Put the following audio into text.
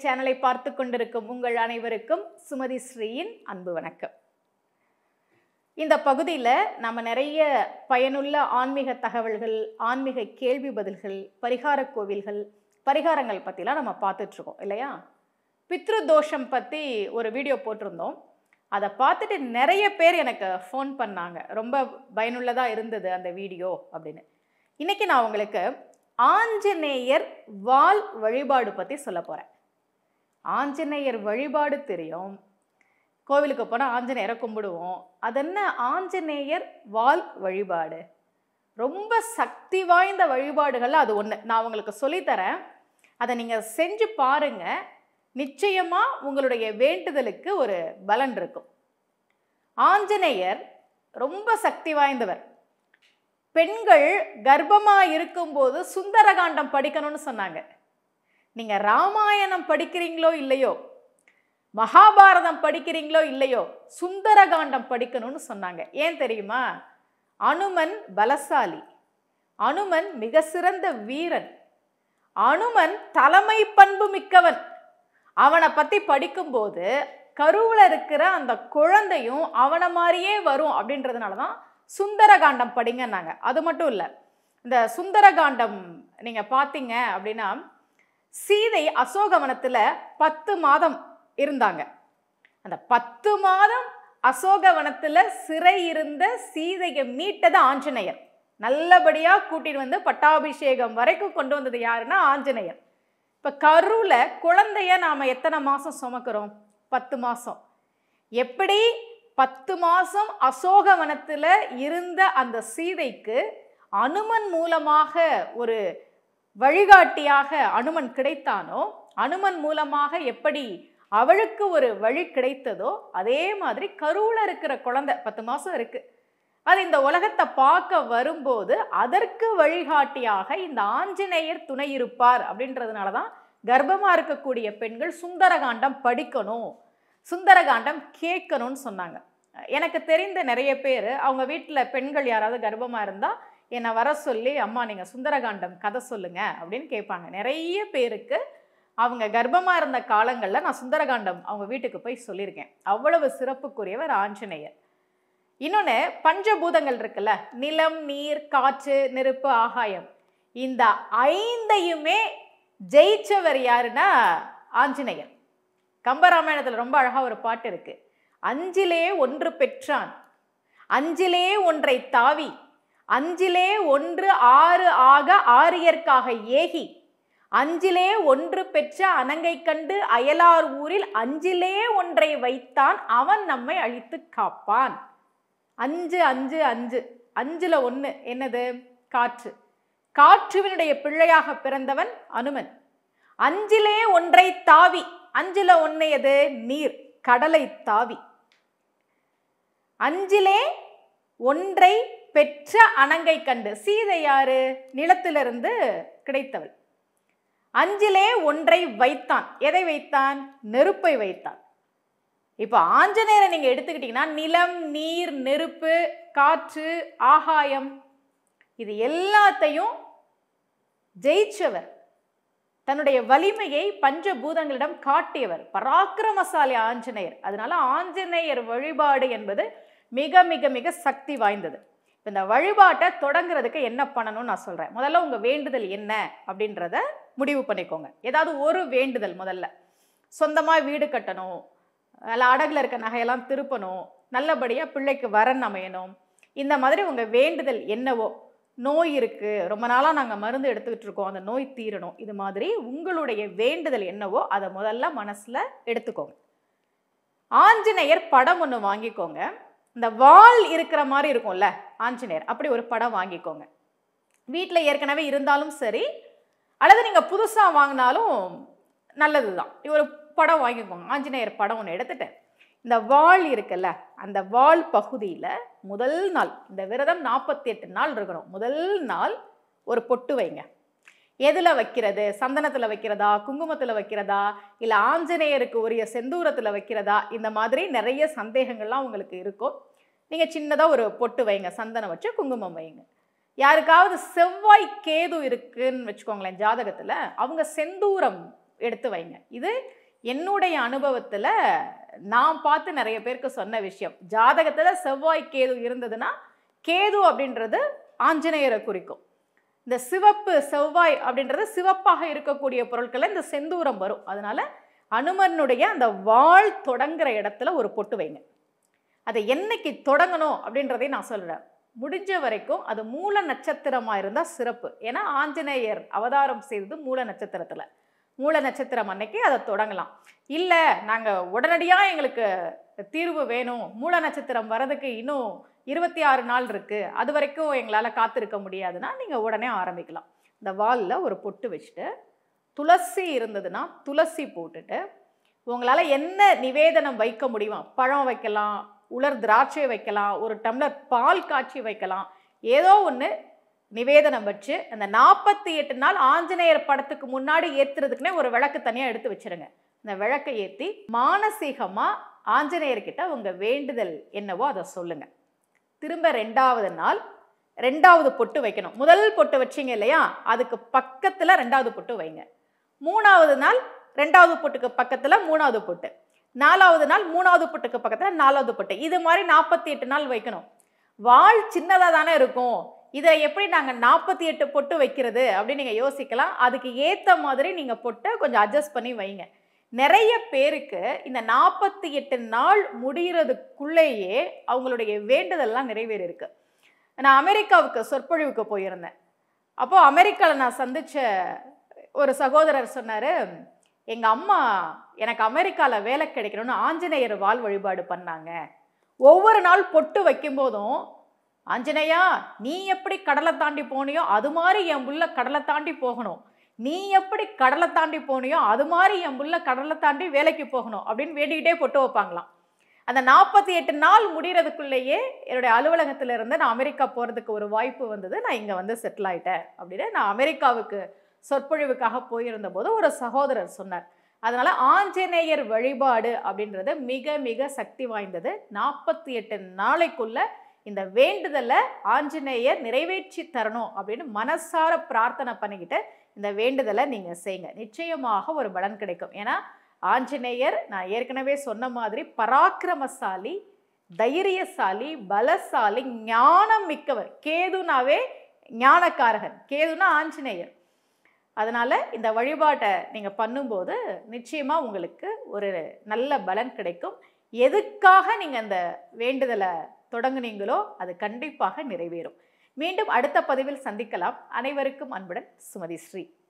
சேனலை பார்த்து கொண்டிருக்கும் உங்கள் அனைவருக்கும் சுமதி ஸ்ரீயின் அன்பு வணக்கம் இந்த பகுதியில் நம்ம நிறைய பயனுள்ள ஆன்மீக தகவல்கள் ஆன்மீக கேள்வி பதில்கள் பரிகார கோவில்கள் பரிகாரங்கள் பற்றிலாம் நம்ம பார்த்துட்ருக்கோம் இல்லையா பித்ரு தோஷம் பற்றி ஒரு வீடியோ போட்டிருந்தோம் அதை பார்த்துட்டு நிறைய பேர் எனக்கு ஃபோன் பண்ணாங்க ரொம்ப பயனுள்ளதாக இருந்தது அந்த வீடியோ அப்படின்னு இன்றைக்கி நான் உங்களுக்கு ஆஞ்சநேயர் வால் வழிபாடு பற்றி சொல்ல போகிறேன் ஆஞ்சநேயர் வழிபாடு தெரியும் கோவிலுக்கு போனால் ஆஞ்சநேயரை கும்பிடுவோம் அது என்ன ஆஞ்சநேயர் வால் வழிபாடு ரொம்ப சக்தி வாய்ந்த வழிபாடுகள் அது ஒன்று நான் உங்களுக்கு சொல்லித்தரேன் அதை நீங்கள் செஞ்சு பாருங்க நிச்சயமாக உங்களுடைய வேண்டுதலுக்கு ஒரு பலன் இருக்கும் ஆஞ்சநேயர் ரொம்ப சக்தி வாய்ந்தவர் பெண்கள் கர்ப்பமாக இருக்கும்போது சுந்தரகாண்டம் படிக்கணும்னு சொன்னாங்க நீங்கள் ராமாயணம் படிக்கிறீங்களோ இல்லையோ மகாபாரதம் படிக்கிறீங்களோ இல்லையோ சுந்தரகாண்டம் படிக்கணும்னு சொன்னாங்க ஏன் தெரியுமா அனுமன் பலசாலி அனுமன் மிக சிறந்த வீரன் அனுமன் தலைமை பண்பு மிக்கவன் அவனை பற்றி படிக்கும்போது கருவில் இருக்கிற அந்த குழந்தையும் அவனை மாதிரியே வரும் அப்படின்றதுனால தான் சுந்தரகாண்டம் படிங்கன்னாங்க அது மட்டும் இல்லை இந்த சுந்தரகாண்டம் நீங்கள் பார்த்தீங்க அப்படின்னா சீதை அசோகவனத்தில் பத்து மாதம் இருந்தாங்க அந்த பத்து மாதம் அசோகவனத்தில் சிறை இருந்த சீதையை மீட்டது ஆஞ்சநேயர் நல்லபடியாக கூட்டிட்டு வந்து பட்டாபிஷேகம் வரைக்கும் கொண்டு வந்தது யாருன்னா ஆஞ்சநேயர் இப்போ கருவில் குழந்தைய நாம் எத்தனை மாதம் சுமக்கிறோம் பத்து மாதம் எப்படி பத்து மாதம் அசோகவனத்தில் இருந்த அந்த சீதைக்கு அனுமன் மூலமாக ஒரு வழிகாட்டியாக அனுமன் கிடைத்தானோ அனுமன் மூலமாக எப்படி அவளுக்கு ஒரு வழி கிடைத்ததோ அதே மாதிரி கருவில் இருக்கிற குழந்தை பத்து மாதம் இருக்கு அது இந்த உலகத்தை பார்க்க வரும்போது அதற்கு வழிகாட்டியாக இந்த ஆஞ்சநேயர் துணை இருப்பார் அப்படின்றதுனால தான் கர்ப்பமாக இருக்கக்கூடிய பெண்கள் சுந்தரகாண்டம் படிக்கணும் சுந்தரகாண்டம் கேட்கணும்னு சொன்னாங்க எனக்கு தெரிந்த நிறைய பேர் அவங்க வீட்டில் பெண்கள் யாராவது கர்ப்பமாக இருந்தால் என்னை வர சொல்லி அம்மா நீங்கள் சுந்தரகாண்டம் கதை சொல்லுங்க அப்படின்னு கேட்பாங்க நிறைய பேருக்கு அவங்க கர்ப்பமாக இருந்த காலங்களில் நான் சுந்தரகாண்டம் அவங்க வீட்டுக்கு போய் சொல்லியிருக்கேன் அவ்வளவு சிறப்புக்குரியவர் ஆஞ்சநேயர் இன்னொன்று பஞ்சபூதங்கள் இருக்குல்ல நிலம் நீர் காற்று நெருப்பு ஆகாயம் இந்த ஐந்தையுமே ஜெயிச்சவர் யாருன்னா ஆஞ்சநேயர் கம்பராமாயணத்தில் ரொம்ப அழகாக ஒரு பாட்டு இருக்கு அஞ்சிலே ஒன்று பெற்றான் அஞ்சிலே ஒன்றை தாவி அஞ்சிலே ஒன்று ஆறு ஆக ஆரியர்க்காக ஏகி அஞ்சிலே ஒன்று பெற்ற அனங்கை கண்டு அயலார் ஊரில் அஞ்சிலே ஒன்றை வைத்தான் அவன் நம்மை அழித்து காப்பான் அஞ்சு அஞ்சு அஞ்சு அஞ்சுல ஒன்று என்னது காற்று காற்றுவினுடைய பிள்ளையாக பிறந்தவன் அனுமன் அஞ்சிலே ஒன்றை தாவி அஞ்சுல ஒன்று எது நீர் கடலை தாவி அஞ்சிலே ஒன்றை பெற்ற அனங்கை கண்டு சீதை யாரு நிலத்திலிருந்து கிடைத்தவள் அஞ்சிலே ஒன்றை வைத்தான் எதை வைத்தான் நெருப்பை வைத்தான் இப்போ ஆஞ்சநேயரை நீங்க எடுத்துக்கிட்டீங்கன்னா நிலம் நீர் நெருப்பு காற்று ஆகாயம் இது எல்லாத்தையும் ஜெயிச்சவர் தன்னுடைய வலிமையை பஞ்சபூதங்களிடம் காட்டியவர் பராக்கிரமசாலி ஆஞ்சநேயர் அதனால ஆஞ்சநேயர் வழிபாடு என்பது மிக மிக மிக சக்தி வாய்ந்தது இந்த வழிபாட்டை தொடங்குறதுக்கு என்ன பண்ணணும்னு நான் சொல்கிறேன் முதல்ல உங்கள் வேண்டுதல் என்ன அப்படின்றத முடிவு பண்ணிக்கோங்க ஏதாவது ஒரு வேண்டுதல் முதல்ல சொந்தமாக வீடு கட்டணும் அல்ல அடகுல இருக்க நகையெல்லாம் திருப்பணும் நல்லபடியாக பிள்ளைக்கு வரன் அமையணும் இந்த மாதிரி உங்கள் வேண்டுதல் என்னவோ நோய் இருக்குது ரொம்ப நாளாக நாங்கள் மருந்து எடுத்துக்கிட்டு இருக்கோம் அந்த நோய் தீரணும் இது மாதிரி உங்களுடைய வேண்டுதல் என்னவோ அதை முதல்ல மனசில் எடுத்துக்கோங்க ஆஞ்சநேயர் படம் ஒன்று வாங்கிக்கோங்க இந்த வால் இருக்கிற மாதிரி இருக்கும்ல ஆஞ்சநேயர் அப்படி ஒரு படம் வாங்கிக்கோங்க வீட்டில் ஏற்கனவே இருந்தாலும் சரி அல்லது நீங்கள் புதுசாக வாங்கினாலும் நல்லது தான் ஒரு படம் வாங்கிக்கோங்க ஆஞ்சநேயர் படம் ஒன்று எடுத்துட்டு இந்த வால் இருக்குல்ல அந்த வால் பகுதியில் முதல் நாள் இந்த விரதம் நாற்பத்தி எட்டு நாள் இருக்கணும் முதல் நாள் ஒரு பொட்டு வைங்க எதில் வைக்கிறது சந்தனத்தில் வைக்கிறதா குங்குமத்தில் வைக்கிறதா இல்லை ஆஞ்சநேயருக்கு உரிய செந்தூரத்தில் வைக்கிறதா இந்த மாதிரி நிறைய சந்தேகங்கள்லாம் உங்களுக்கு இருக்கும் நீங்கள் சின்னதாக ஒரு பொட்டு வைங்க சந்தனம் வச்சு குங்குமம் வைங்க யாருக்காவது செவ்வாய் கேது இருக்குன்னு வச்சுக்கோங்களேன் ஜாதகத்தில் அவங்க செந்தூரம் எடுத்து வைங்க இது என்னுடைய அனுபவத்தில் நான் பார்த்து நிறைய பேருக்கு சொன்ன விஷயம் ஜாதகத்தில் செவ்வாய் கேது இருந்ததுன்னா கேது அப்படின்றது ஆஞ்சநேயரை குறிக்கும் இந்த சிவப்பு செவ்வாய் அப்படின்றது சிவப்பாக இருக்கக்கூடிய பொருட்களில் இந்த செந்தூரம் வரும் அதனால அனுமனுடைய அந்த வாள் தொடங்குற இடத்துல ஒரு பொட்டு வைங்க அதை என்னைக்கு தொடங்கணும் அப்படின்றதையும் நான் சொல்கிறேன் முடிஞ்ச வரைக்கும் அது மூல நட்சத்திரமாக இருந்தால் சிறப்பு ஏன்னா ஆஞ்சநேயர் அவதாரம் செய்தது மூல நட்சத்திரத்தில் மூல நட்சத்திரம் அன்னைக்கு அதை தொடங்கலாம் இல்லை நாங்கள் உடனடியாக எங்களுக்கு தீர்வு வேணும் மூல நட்சத்திரம் வரதுக்கு இன்னும் இருபத்தி ஆறு நாள் இருக்குது அது வரைக்கும் எங்களால் காத்திருக்க முடியாதுன்னா நீங்கள் உடனே ஆரம்பிக்கலாம் இந்த வாலில் ஒரு பொட்டு வச்சுட்டு துளசி இருந்ததுன்னா துளசி போட்டுட்டு உங்களால் என்ன நிவேதனம் வைக்க முடியுமா பழம் வைக்கலாம் உலர் திராட்சை வைக்கலாம் ஒரு டம்ளர் பால் காய்ச்சி வைக்கலாம் ஏதோ ஒன்று நிவேதனம் வச்சு அந்த நாற்பத்தி எட்டு நாள் ஆஞ்சநேயர் படத்துக்கு முன்னாடி ஏற்றுறதுக்குனே ஒரு விளக்கு தனியாக எடுத்து வச்சிருங்க இந்த விளக்கை ஏற்றி மானசீகமாக ஆஞ்சநேயர்கிட்ட உங்கள் வேண்டுதல் என்னவோ அதை சொல்லுங்கள் திரும்ப ரெண்டாவது நாள் ரெண்டாவது பொட்டு வைக்கணும் முதல் பொட்டு வச்சிங்க இல்லையா அதுக்கு பக்கத்தில் ரெண்டாவது பொட்டு வைங்க மூணாவது நாள் ரெண்டாவது பொட்டுக்கு பக்கத்தில் மூணாவது பொட்டு நாலாவது நாள் மூணாவது பொட்டுக்கு பக்கத்தில் நாலாவது பொட்டு இது மாதிரி நாற்பத்தி எட்டு நாள் வைக்கணும் வாள் சின்னதாக தானே இருக்கும் இதை எப்படி நாங்கள் நாற்பத்தி எட்டு பொட்டு வைக்கிறது அப்படின்னு நீங்கள் யோசிக்கலாம் அதுக்கு ஏற்ற மாதிரி நீங்கள் பொட்டை கொஞ்சம் அட்ஜஸ்ட் பண்ணி வைங்க நிறைய பேருக்கு இந்த நாற்பத்தி எட்டு நாள் முடிகிறதுக்குள்ளேயே அவங்களுடைய வேண்டுதல்லாம் நிறைவேறியிருக்கு நான் அமெரிக்காவுக்கு சொற்பொழிவுக்கு போயிருந்தேன் அப்போது அமெரிக்காவில் நான் சந்தித்த ஒரு சகோதரர் சொன்னார் எங்கள் அம்மா எனக்கு அமெரிக்காவில் வேலை கிடைக்கணும்னு ஆஞ்சநேயர் வாள் வழிபாடு பண்ணாங்க ஒவ்வொரு நாள் பொட்டு வைக்கும்போதும் ஆஞ்சநேயா நீ எப்படி கடலை தாண்டி போனியோ அது மாதிரி என் புள்ள கடலை தாண்டி போகணும் நீ எப்படி கடலை தாண்டி போனியோ அது மாதிரி என் புள்ள கடலை தாண்டி வேலைக்கு போகணும் அப்படின்னு வேண்டிக்கிட்டே பொட்டு வைப்பாங்களாம் அந்த நாற்பத்தி எட்டு நாள் முடிகிறதுக்குள்ளேயே என்னுடைய அலுவலகத்தில் இருந்து நான் அமெரிக்கா போகிறதுக்கு ஒரு வாய்ப்பு வந்தது நான் இங்கே வந்து செட்டில் ஆயிட்டேன் அப்படின்னு நான் அமெரிக்காவுக்கு சொற்பொழிவுக்காக போயிருந்த போது ஒரு சகோதரர் சொன்னார் அதனால ஆஞ்சநேயர் வழிபாடு அப்படின்றது மிக மிக சக்தி வாய்ந்தது நாற்பத்தி எட்டு நாளைக்குள்ள இந்த வேண்டுதலை ஆஞ்சநேயர் நிறைவேற்றி தரணும் அப்படின்னு மனசார பிரார்த்தனை பண்ணிக்கிட்டு இந்த வேண்டுதலை நீங்கள் செய்யுங்க நிச்சயமாக ஒரு பலன் கிடைக்கும் ஏன்னா ஆஞ்சநேயர் நான் ஏற்கனவே சொன்ன மாதிரி பராக்கிரமசாலி தைரியசாலி பலசாலி ஞானம் மிக்கவர் கேதுனாவே ஞானக்காரகன் கேதுனா ஆஞ்சநேயர் அதனால் இந்த வழிபாட்டை நீங்கள் பண்ணும்போது நிச்சயமாக உங்களுக்கு ஒரு நல்ல பலன் கிடைக்கும் எதுக்காக நீங்கள் அந்த வேண்டுதலை தொடங்குனீங்களோ அது கண்டிப்பாக நிறைவேறும் மீண்டும் அடுத்த பதிவில் சந்திக்கலாம் அனைவருக்கும் அன்புடன் சுமதி ஸ்ரீ